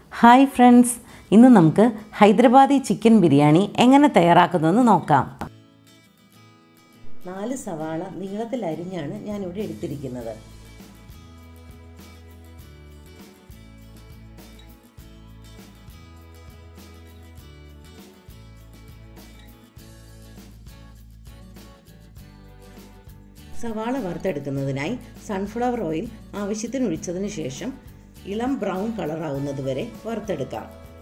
hi friends ഇന്ന് നമുക്ക് Hyderabadi chicken biryani എങ്ങനെ തയ്യാറാക്കുന്നതെന്ന് നോക്കാം നാല് സവാള നീളത്തിൽ അരിഞ്ഞാണ് ഞാനിവിടെ എടുത്തിരിക്കുന്നത് സവാള വറുത്തെടുക്കുന്നതിനായി സൺഫ്ലവർ ഓയിൽ ആവശ്യത്തിന് ഒഴിച്ചതിന് ശേഷം ഇളം ബ്രൗൺ കളറാവുന്നത് വരെ വറുത്തെടുക്കാം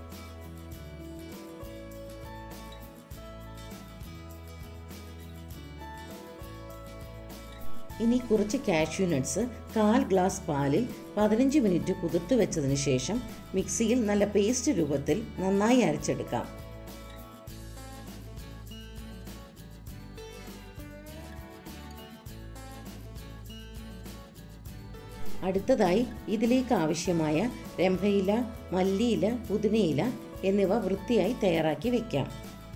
ഇനി കുറച്ച് കാഷ്യൂ നട്ട്സ് കാൽ ഗ്ലാസ് പാലിൽ പതിനഞ്ച് മിനിറ്റ് കുതിർത്ത് വെച്ചതിന് ശേഷം മിക്സിയിൽ നല്ല പേസ്റ്റ് രൂപത്തിൽ നന്നായി അരച്ചെടുക്കാം അടുത്തതായി ഇതിലേക്ക് ആവശ്യമായ രംഭയില മല്ലിയില പുതിനയില എന്നിവ വൃത്തിയായി തയ്യാറാക്കി വെക്കാം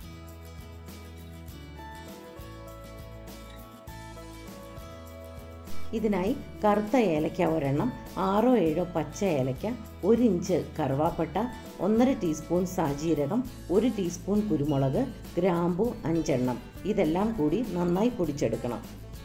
ഇതിനായി കറുത്ത ഏലക്ക ഒരെണ്ണം ആറോ ഏഴോ പച്ച ഏലക്ക ഒരു ഇഞ്ച് കറുവാപ്പട്ട ഒന്നര ടീസ്പൂൺ സാജീരകം ഒരു ടീസ്പൂൺ കുരുമുളക് ഗ്രാമ്പു അഞ്ചെണ്ണം ഇതെല്ലാം കൂടി നന്നായി പൊടിച്ചെടുക്കണം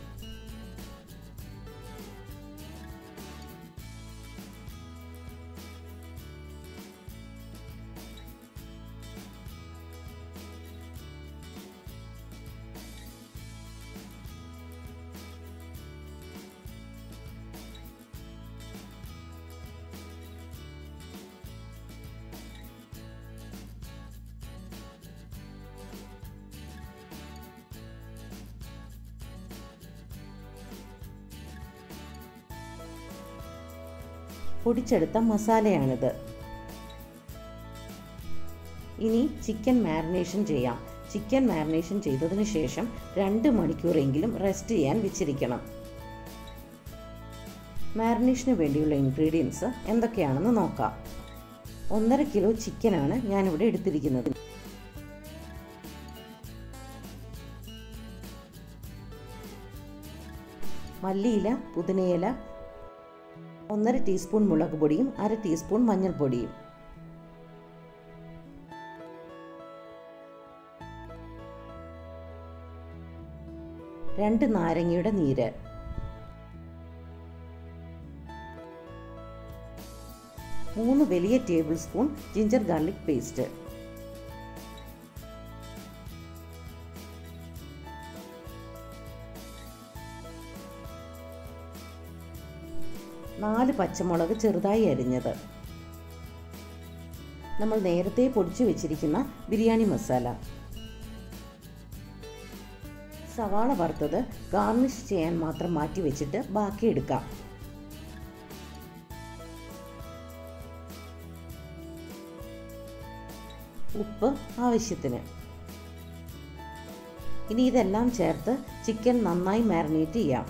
പൊടിച്ചെടുത്ത മസാലയാണിത് ഇനി ചിക്കൻ മാരിനേഷൻ ചെയ്യാം ചിക്കൻ മാരിനേഷൻ ചെയ്തതിന് ശേഷം രണ്ട് മണിക്കൂറെങ്കിലും റെസ്റ്റ് ചെയ്യാൻ വെച്ചിരിക്കണം മാരിനേഷന് വേണ്ടിയുള്ള ഇൻഗ്രീഡിയൻസ് എന്തൊക്കെയാണെന്ന് നോക്കാം ഒന്നര കിലോ ചിക്കനാണ് ഞാനിവിടെ എടുത്തിരിക്കുന്നത് മല്ലിയില പുതിനയില ഒന്നര ടീസ്പൂൺ മുളക് പൊടിയും അര ടീസ്പൂൺ മഞ്ഞൾപ്പൊടിയും രണ്ട് നാരങ്ങയുടെ നീര് മൂന്ന് വലിയ tablespoon ginger garlic paste നാല് പച്ചമുളക് ചെറുതായി അരിഞ്ഞത് നമ്മൾ നേരത്തെ പൊടിച്ചു വെച്ചിരിക്കുന്ന ബിരിയാണി മസാല സവാള വറുത്തത് ഗാർണിഷ് ചെയ്യാൻ മാത്രം മാറ്റി വെച്ചിട്ട് ബാക്കി എടുക്കാം ഉപ്പ് ആവശ്യത്തിന് ഇനി ഇതെല്ലാം ചേർത്ത് ചിക്കൻ നന്നായി മാരിനേറ്റ് ചെയ്യാം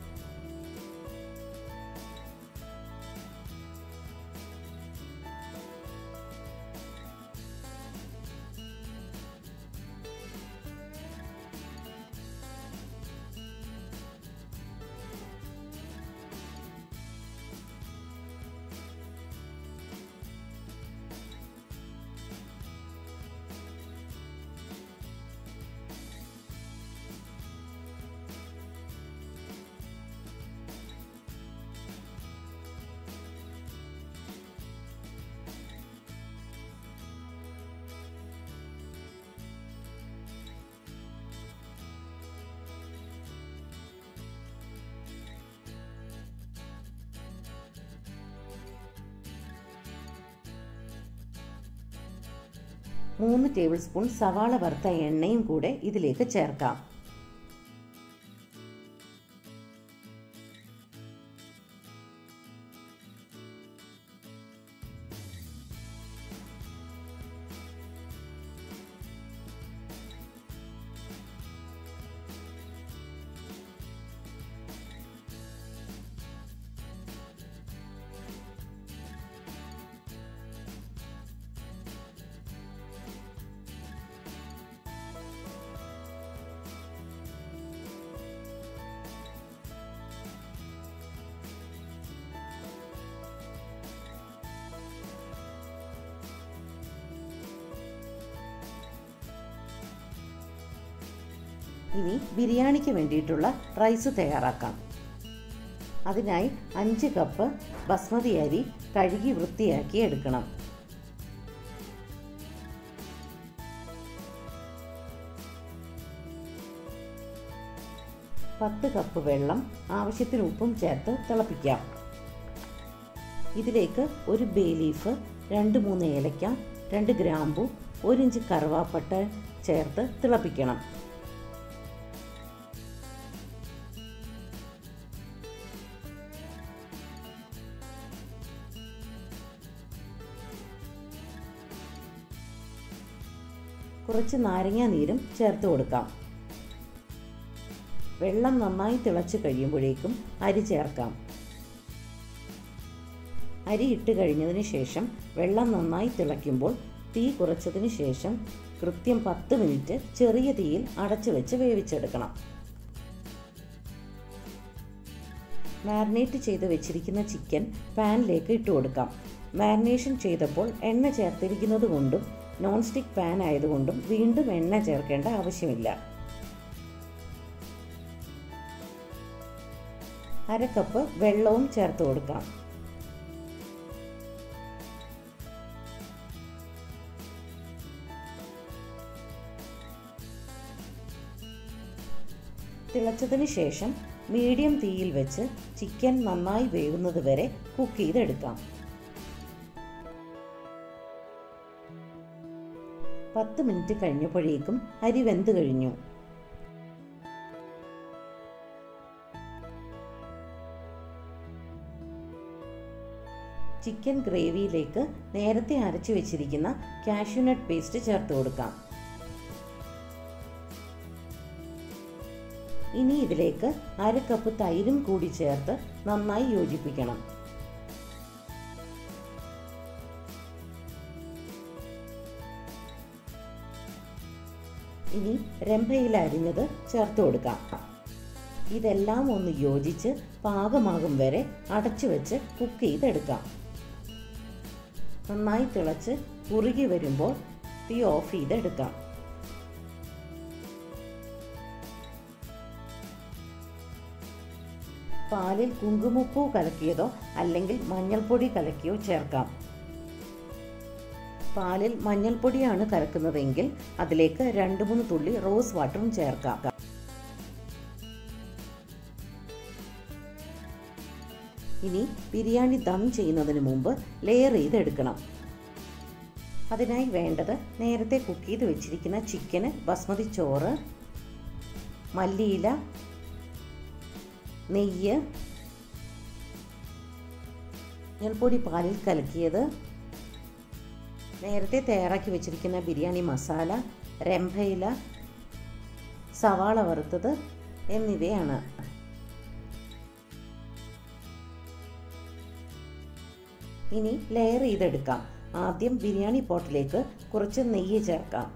മൂന്ന് ടേബിൾ സ്പൂൺ സവാള വറുത്ത എണ്ണയും കൂടെ ഇതിലേക്ക് ചേർക്കാം ഇനി ബിരിയാണിക്ക് വേണ്ടിയിട്ടുള്ള റൈസ് തയ്യാറാക്കാം അതിനായി അഞ്ച് കപ്പ് ബസ്മതി അരി കഴുകി വൃത്തിയാക്കി എടുക്കണം പത്ത് കപ്പ് വെള്ളം ആവശ്യത്തിന് ഉപ്പും ചേർത്ത് തിളപ്പിക്കാം ഇതിലേക്ക് ഒരു ബേ ലീഫ് രണ്ട് മൂന്ന് ഏലക്ക രണ്ട് ഗ്രാമ്പു ഒരു ഇഞ്ച് കറുവാപ്പട്ട ചേർത്ത് തിളപ്പിക്കണം കുറച്ച് നാരങ്ങ നീരും ചേർത്ത് കൊടുക്കാം വെള്ളം നന്നായി തിളച്ച് കഴിയുമ്പോഴേക്കും അരി ചേർക്കാം അരി ഇട്ട് കഴിഞ്ഞതിന് ശേഷം വെള്ളം നന്നായി തിളയ്ക്കുമ്പോൾ തീ കുറച്ചതിന് ശേഷം കൃത്യം പത്ത് മിനിറ്റ് ചെറിയ തീയിൽ അടച്ചു വെച്ച് വേവിച്ചെടുക്കണം മാരിനേറ്റ് ചെയ്ത് വെച്ചിരിക്കുന്ന ചിക്കൻ പാനിലേക്ക് ഇട്ട് കൊടുക്കാം മാരിനേഷൻ ചെയ്തപ്പോൾ എണ്ണ ചേർത്തിരിക്കുന്നത് കൊണ്ടും നോൺ സ്റ്റിക്ക് പാൻ ആയതുകൊണ്ടും വീണ്ടും എണ്ണ ചേർക്കേണ്ട ആവശ്യമില്ല അര കപ്പ് വെള്ളവും ചേർത്ത് കൊടുക്കാം തിളച്ചതിന് ശേഷം മീഡിയം തീയിൽ വെച്ച് ചിക്കൻ നന്നായി വേകുന്നത് വരെ കുക്ക് ചെയ്തെടുക്കാം പത്ത് മിനിറ്റ് കഴിഞ്ഞപ്പോഴേക്കും അരി വെന്ത് കഴിഞ്ഞു ചിക്കൻ ഗ്രേവിയിലേക്ക് നേരത്തെ അരച്ചു വെച്ചിരിക്കുന്ന കാഷ്യൂനട്ട് പേസ്റ്റ് ചേർത്ത് കൊടുക്കാം ഇനി ഇതിലേക്ക് അര കപ്പ് തൈരും കൂടി ചേർത്ത് നന്നായി യോജിപ്പിക്കണം ഇനി രമ്പയില അരിഞ്ഞത് ചേർത്ത് കൊടുക്കാം ഇതെല്ലാം ഒന്ന് യോജിച്ച് പാകമാകും വരെ അടച്ചു വെച്ച് കുക്ക് ചെയ്തെടുക്കാം നന്നായി തിളച്ച് കുറുകി വരുമ്പോൾ തീ ഓഫ് ചെയ്തെടുക്കാം പാലിൽ കുങ്കുമപ്പൂ കലക്കിയതോ അല്ലെങ്കിൽ മഞ്ഞൾപ്പൊടി കലക്കിയോ ചേർക്കാം പാലിൽ മഞ്ഞൾപ്പൊടിയാണ് കലക്കുന്നതെങ്കിൽ അതിലേക്ക് രണ്ട് മൂന്ന് തുള്ളി റോസ് വാട്ടറും ചേർക്കാം ഇനി ബിരിയാണി ദം ചെയ്യുന്നതിന് മുമ്പ് ലെയർ ചെയ്തെടുക്കണം അതിനായി വേണ്ടത് നേരത്തെ കുക്ക് ചെയ്ത് വെച്ചിരിക്കുന്ന ചിക്കന് ബസ്മതി ചോറ് മല്ലിയില നെയ്യ് മഞ്ഞൾപ്പൊടി പാലിൽ കലക്കിയത് നേരത്തെ തയ്യാറാക്കി വെച്ചിരിക്കുന്ന ബിരിയാണി മസാല രംഭയില സവാള വറുത്തത് എന്നിവയാണ് ഇനി ലെയർ ചെയ്തെടുക്കാം ആദ്യം ബിരിയാണി പോട്ടിലേക്ക് കുറച്ച് നെയ്യ് ചേർക്കാം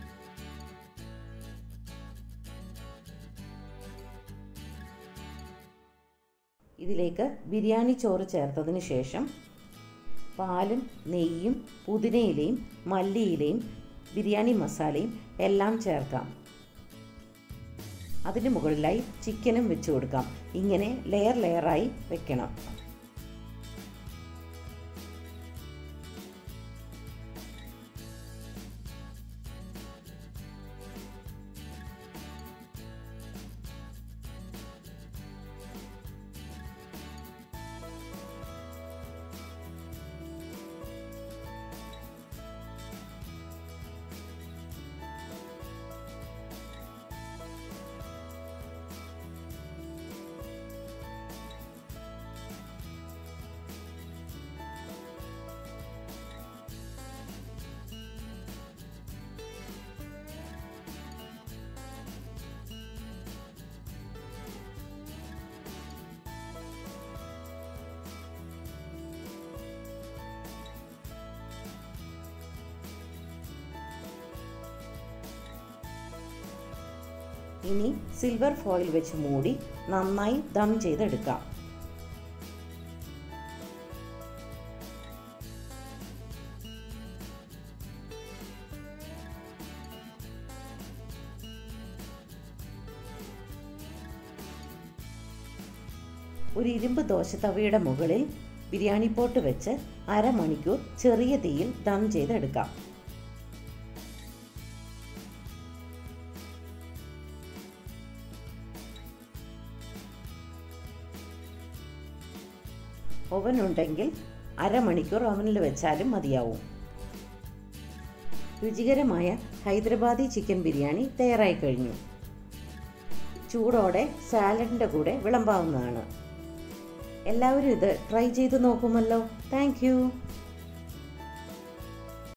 ഇതിലേക്ക് ബിരിയാണി ചോറ് ചേർത്തതിന് ശേഷം പാലും നെയ്യും പുതിനയിലയും മല്ലിയിലയും ബിരിയാണി മസാലയും എല്ലാം ചേർക്കാം അതിന് മുകളിലായി ചിക്കനും വെച്ച് കൊടുക്കാം ഇങ്ങനെ ലെയർ ലെയറായി വെക്കണം ഇനി സിൽവർ ഫോയിൽ വെച്ച് മൂടി നന്നായി ദം ചെയ്തെടുക്കാം ഒരു ഇരുമ്പ് ദോശത്തവയുടെ മുകളിൽ ബിരിയാണി പോട്ട് വെച്ച് അരമണിക്കൂർ ചെറിയ തീയിൽ ദം ചെയ്തെടുക്കാം ഓവൻ ഉണ്ടെങ്കിൽ അരമണിക്കൂർ ഓവനിൽ വെച്ചാലും മതിയാവും രുചികരമായ ഹൈദരാബാദി ചിക്കൻ ബിരിയാണി തയ്യാറായി കഴിഞ്ഞു ചൂടോടെ സാലഡിൻ്റെ കൂടെ വിളമ്പാവുന്നതാണ് എല്ലാവരും ഇത് ട്രൈ ചെയ്ത് നോക്കുമല്ലോ താങ്ക്